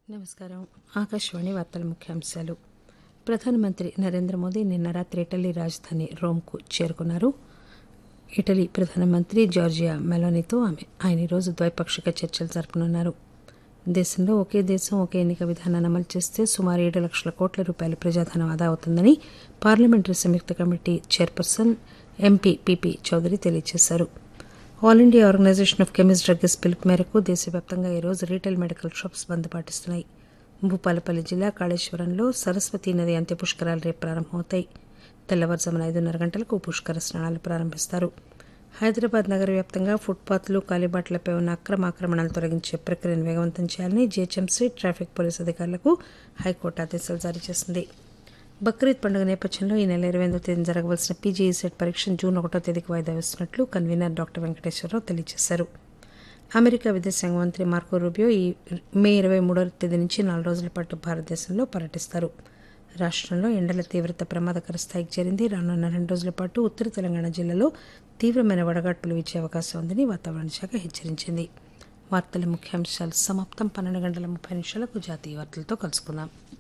నమస్కారం ఆకాశవాణి వార్తల ముఖ్యాంశాలు ప్రధానమంత్రి నరేంద్ర మోదీ నిన్న రాత్రి ఇటలీ రాజధాని రోమ్కు చేరుకున్నారు ఇటలీ ప్రధానమంత్రి జార్జియా మెలోనీతో ఆమె ఆయన ఈరోజు ద్వైపాక్షిక చర్చలు జరపనున్నారు దేశంలో ఒకే దేశం ఒకే ఎన్నిక విధానాన్ని అమలు చేస్తే సుమారు ఏడు లక్షల కోట్ల రూపాయల ప్రజాధనం ఆదా అవుతుందని పార్లమెంటరీ సంయుక్త committee chairperson MP P P Chaudhary తెలియజేశారు all India organisation of chemist drugs పిలుపు మేరకు దేశవ్యాప్తంగా ఈరోజు రీటైల్ మెడికల్ షాప్స్ బంద్ పాటిస్తున్నాయి భూపాలపల్లి జిల్లా కాళేశ్వరంలో సరస్వతీ నది అంత్య పుష్కరాలు రేపు ప్రారంభమవుతాయి తెల్లవారుజామున ఐదున్నర గంటలకు పుష్కర స్నానాలు ప్రారంభిస్తారు హైదరాబాద్ నగర వ్యాప్తంగా ఫుట్పాత్లు కాలిబాట్లపై ఉన్న అక్రమ ఆక్రమణలు తొలగించే ప్రక్రియను వేగవంతం చేయాలని జీహెచ్ఎంసీ ట్రాఫిక్ పోలీస్ అధికారులకు హైకోర్టు ఆదేశాలు జారీ చేసింది బక్రీద్ పండుగ నేపథ్యంలో ఈ నెల ఇరవై ఎనిమిదో తేదీన జరగవలసిన పీజీఈ సెట్ పరీక్షను జూన్ ఒకటో తేదీకి వాయిదా వేస్తున్నట్లు కన్వీనర్ డాక్టర్ వెంకటేశ్వరరావు తెలియజేశారు అమెరికా విదేశాంగ మంత్రి మార్కో రూబియో ఈ మే ఇరవై మూడో తేదీ నుంచి నాలుగు రోజుల పాటు భారతదేశంలో పర్యటిస్తారు రాష్ట్రంలో ఎండల తీవ్రత ప్రమాదకర స్థాయికి చేరింది రానున్న రెండు రోజుల పాటు ఉత్తర తెలంగాణ జిల్లాలో తీవ్రమైన వడగాడ్పులు వీచే అవకాశం ఉందని వాతావరణ శాఖ హెచ్చరించింది వార్తల ముఖ్యాంశాలు సమాప్తం పన్నెండు గంటల ముప్పై నిమిషాలకు జాతీయ వార్తలతో కలుసుకుందాం